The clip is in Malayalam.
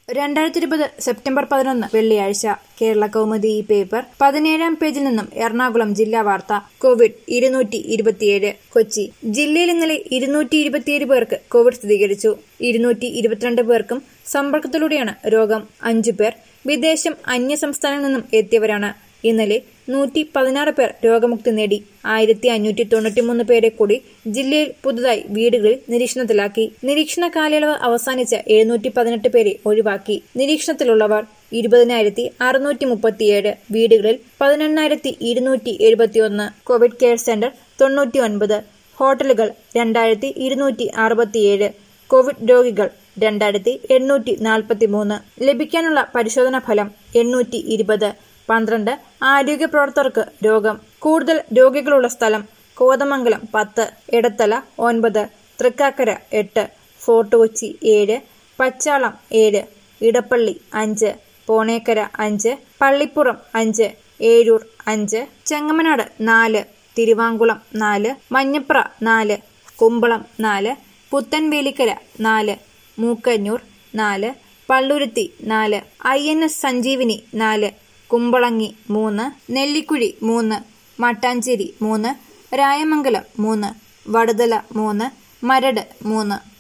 രണ്ടായിരത്തി ഇരുപത് സെപ്റ്റംബർ പതിനൊന്ന് വെള്ളിയാഴ്ച കേരള കൗമുദി ഈ പേപ്പർ പതിനേഴാം പേജിൽ നിന്നും എറണാകുളം ജില്ലാ വാർത്ത കോവിഡ് ഇരുന്നൂറ്റി ഇരുപത്തിയേഴ് കൊച്ചി ജില്ലയിൽ ഇന്നലെ ഇരുന്നൂറ്റി ഇരുപത്തിയേഴ് പേർക്ക് കോവിഡ് സ്ഥിരീകരിച്ചു ഇരുന്നൂറ്റി ഇരുപത്തിരണ്ട് പേർക്കും സമ്പർക്കത്തിലൂടെയാണ് രോഗം അഞ്ചു പേർ വിദേശം അന്യ സംസ്ഥാനങ്ങളിൽ നിന്നും എത്തിയവരാണ് ഇന്നലെ നൂറ്റി പതിനാറ് പേർ രോഗമുക്തി നേടി ആയിരത്തി അഞ്ഞൂറ്റി തൊണ്ണൂറ്റിമൂന്ന് പേരെ കൂടി ജില്ലയിൽ പുതുതായി വീടുകളിൽ നിരീക്ഷണത്തിലാക്കി നിരീക്ഷണ കാലയളവ് അവസാനിച്ച എഴുന്നൂറ്റി പതിനെട്ട് പേരെ ഒഴിവാക്കി നിരീക്ഷണത്തിലുള്ളവർ ഇരുപതിനായിരത്തി അറുന്നൂറ്റി മുപ്പത്തിയേഴ് വീടുകളിൽ പതിനെണ്ണായിരത്തി ഇരുന്നൂറ്റി എഴുപത്തിയൊന്ന് കോവിഡ് കെയർ സെന്റർ തൊണ്ണൂറ്റി ഒൻപത് ഹോട്ടലുകൾ രണ്ടായിരത്തി ഇരുന്നൂറ്റി അറുപത്തിയേഴ് കോവിഡ് രോഗികൾ രണ്ടായിരത്തി എണ്ണൂറ്റി നാൽപ്പത്തി മൂന്ന് ലഭിക്കാനുള്ള പരിശോധനാ ഫലം എണ്ണൂറ്റി ഇരുപത് പന്ത്രണ്ട് ആരോഗ്യ പ്രവർത്തകർക്ക് രോഗം കൂടുതൽ രോഗികളുള്ള സ്ഥലം കോതമംഗലം പത്ത് ഇടത്തല ഒൻപത് തൃക്കാക്കര എട്ട് ഫോർട്ട് കൊച്ചി ഏഴ് പച്ചാളം ഏഴ് ഇടപ്പള്ളി അഞ്ച് പോണേക്കര അഞ്ച് പള്ളിപ്പുറം അഞ്ച് ഏരൂർ അഞ്ച് ചെങ്ങമനാട് നാല് തിരുവാങ്കുളം നാല് മഞ്ഞപ്ര നാല് കുമ്പളം നാല് പുത്തൻവേലിക്കര നാല് മൂക്കന്നൂർ നാല് പള്ളുരുത്തി നാല് ഐ എൻ എസ് സഞ്ജീവിനി നാല് കുമ്പളങ്ങി മൂന്ന് നെല്ലിക്കുഴി മൂന്ന് മട്ടാഞ്ചേരി മൂന്ന് രായമംഗലം മൂന്ന് വടുതല മൂന്ന് മരട് മൂന്ന്